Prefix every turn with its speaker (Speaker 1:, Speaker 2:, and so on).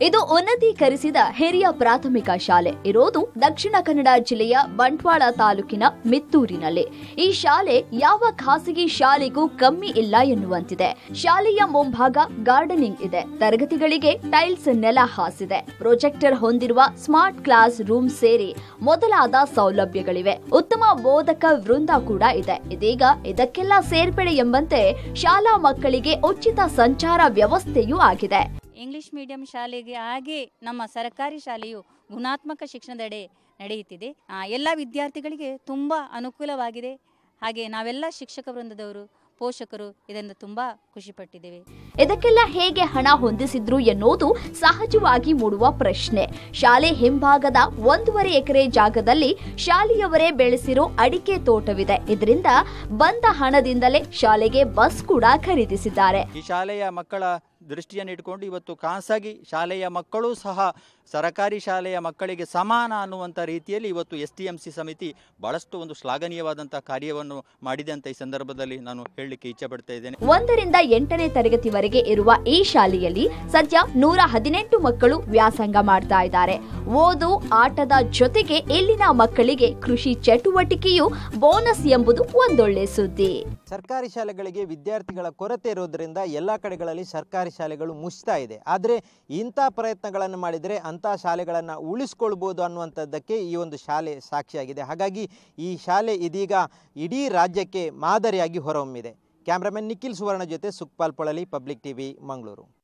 Speaker 1: ಇದು ಉನ್ನತೀಕರಿಸಿದ ಹಿರಿಯ ಪ್ರಾಥಮಿಕ ಶಾಲೆ ಇರೋದು ದಕ್ಷಿಣ ಕನ್ನಡ ಜಿಲ್ಲೆಯ ಬಂಟ್ವಾಳ ತಾಲೂಕಿನ ಮಿತ್ತೂರಿನಲ್ಲಿ ಈ ಶಾಲೆ ಯಾವ ಖಾಸಗಿ ಶಾಲೆಗೂ ಕಮ್ಮಿ ಇಲ್ಲ ಎನ್ನುವಂತಿದೆ ಶಾಲೆಯ ಮುಂಭಾಗ ಗಾರ್ಡನಿಂಗ್ ಇದೆ ತರಗತಿಗಳಿಗೆ ಟೈಲ್ಸ್ ನೆಲ ಹಾಸಿದೆ ಪ್ರೊಜೆಕ್ಟರ್ ಹೊಂದಿರುವ ಸ್ಮಾರ್ಟ್ ಕ್ಲಾಸ್ ರೂಮ್ ಸೇರಿ ಮೊದಲಾದ ಸೌಲಭ್ಯಗಳಿವೆ ಉತ್ತಮ ಬೋಧಕ ವೃಂದ ಕೂಡ ಇದೆ ಇದೀಗ ಇದಕ್ಕೆಲ್ಲ ಸೇರ್ಪಡೆ ಎಂಬಂತೆ ಶಾಲಾ ಮಕ್ಕಳಿಗೆ ಉಚಿತ ಸಂಚಾರ ವ್ಯವಸ್ಥೆಯೂ ಆಗಿದೆ
Speaker 2: ಇಂಗ್ಲಿಷ್ ಮೀಡಿಯಂ ಶಾಲೆಗೆ ಹಾಗೆ ನಮ್ಮ ಸರ್ಕಾರಿ ಶಾಲೆಯು ಗುಣಾತ್ಮಕ ಶಿಕ್ಷಣದೆಡೆ ನಡೆಯುತ್ತಿದೆ ಆ, ಎಲ್ಲ ವಿದ್ಯಾರ್ಥಿಗಳಿಗೆ ತುಂಬ ಅನುಕೂಲವಾಗಿದೆ ಹಾಗೆ ನಾವೆಲ್ಲ ಶಿಕ್ಷಕ ವೃಂದದವರು ಪೋಷಕರು ಇದರಿಂದ ತುಂಬ ಖುಷಿಪಟ್ಟಿದ್ದೇವೆ
Speaker 1: ಇದಕ್ಕೆಲ್ಲ ಹೇಗೆ ಹಣ ಹೊಂದಿಸಿದ್ರು ಎನ್ನುವುದು ಸಹಜವಾಗಿ ಮೂಡುವ ಪ್ರಶ್ನೆ ಶಾಲೆ ಹಿಂಭಾಗದ ಒಂದೂವರೆ ಎಕರೆ ಜಾಗದಲ್ಲಿ ಶಾಲೆಯವರೇ ಬೆಳೆಸಿರೋ ಅಡಿಕೆ ತೋಟವಿದೆ ಇದರಿಂದ ಬಂದ ಹಣದಿಂದಲೇ ಶಾಲೆಗೆ ಬಸ್ ಕೂಡ ಖರೀದಿಸಿದ್ದಾರೆ
Speaker 3: ಈ ಶಾಲೆಯ ಮಕ್ಕಳ ದೃಷ್ಟಿಯನ್ನು ಇಟ್ಕೊಂಡು ಇವತ್ತು ಖಾಸಗಿ ಶಾಲೆಯ ಮಕ್ಕಳು ಸಹ ಸರಕಾರಿ ಶಾಲೆಯ ಮಕ್ಕಳಿಗೆ ಸಮಾನ ಅನ್ನುವಂಥ ರೀತಿಯಲ್ಲಿ ಇವತ್ತು ಎಸ್ ಟಿ ಎಂ ಸಿ ಸಮಿತಿ ಬಹಳಷ್ಟು ಒಂದು ಶ್ಲಾಘನೀಯವಾದಂಥ ಕಾರ್ಯವನ್ನು ಮಾಡಿದೆ ಅಂತ ಈ ಸಂದರ್ಭದಲ್ಲಿ ನಾನು ಹೇಳಲಿಕ್ಕೆ ಇಚ್ಛೆ ಪಡ್ತಾ ಇದ್ದೇನೆ
Speaker 1: ಒಂದರಿಂದ ಎಂಟನೇ ತರಗತಿವರೆಗೆ ಇರುವ ಈ ಶಾಲೆಯಲ್ಲಿ ಸದ್ಯ ನೂರ ಹದಿನೆಂಟು ಮಕ್ಕಳು ವ್ಯಾಸಂಗ ಮಾಡ್ತಾ ಇದ್ದಾರೆ ಓದು ಆಟದ ಜೊತೆಗೆ ಇಲ್ಲಿನ ಮಕ್ಕಳಿಗೆ ಕೃಷಿ ಚಟುವಟಿಕೆಯು ಬೋನಸ್ ಎಂಬುದು ಒಂದೊಳ್ಳೆ ಸುದ್ದಿ
Speaker 4: ಸರ್ಕಾರಿ ಶಾಲೆಗಳಿಗೆ ವಿದ್ಯಾರ್ಥಿಗಳ ಕೊರತೆ ಇರೋದ್ರಿಂದ ಎಲ್ಲ ಕಡೆಗಳಲ್ಲಿ ಸರ್ಕಾರಿ ಶಾಲೆಗಳು ಮುಚ್ತಾ ಇದೆ ಆದರೆ ಇಂಥ ಪ್ರಯತ್ನಗಳನ್ನು ಮಾಡಿದರೆ ಅಂಥ ಶಾಲೆಗಳನ್ನು ಉಳಿಸ್ಕೊಳ್ಬೋದು ಅನ್ನುವಂಥದ್ದಕ್ಕೆ ಈ ಒಂದು ಶಾಲೆ ಸಾಕ್ಷಿಯಾಗಿದೆ ಹಾಗಾಗಿ ಈ ಶಾಲೆ ಇದೀಗ ಇಡೀ ರಾಜ್ಯಕ್ಕೆ ಮಾದರಿಯಾಗಿ ಹೊರಹೊಮ್ಮಿದೆ ಕ್ಯಾಮ್ರಾಮನ್ ನಿಖಿಲ್ ಸುವರ್ಣ ಜೊತೆ ಸುಕ್ಪಾಲ್ ಪೊಳಲಿ ಪಬ್ಲಿಕ್ ಟಿವಿ ಮಂಗಳೂರು